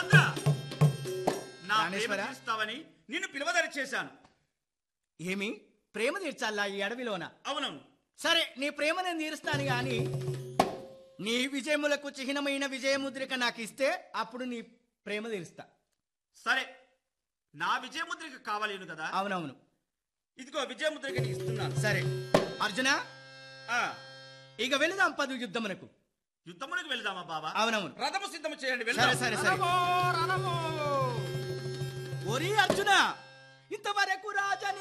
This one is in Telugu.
రామచంద్ర నా ప్రేమ ప్రాణేశ్వర? తీరుస్తావని నిన్ను పిలువదరి చేశాను ఏమి ప్రేమ తీర్చాలా ఈ అడవిలోన అవునవును సరే నీ ప్రేమ నేను తీరుస్తాను గాని నీ విజయములకు చిహ్నమైన విజయముద్రిక నాకు ఇస్తే అప్పుడు నీ ప్రేమ తీరుస్తా సరే నా విజయముద్రిక కావాలేను కదా అవునవును ఇదిగో విజయముద్రిక నీకు ఇస్తున్నాను సరే అర్జున ఆ, ఇక వెళదాం పదు యుద్ధమునకు యుద్ధమునకు వెళదామా బాబా అవునవును రథము సిద్ధము చేయండి సరే వెళ్దాం సరే సరే ఓరి అర్జున ఇంతవరకు రాజని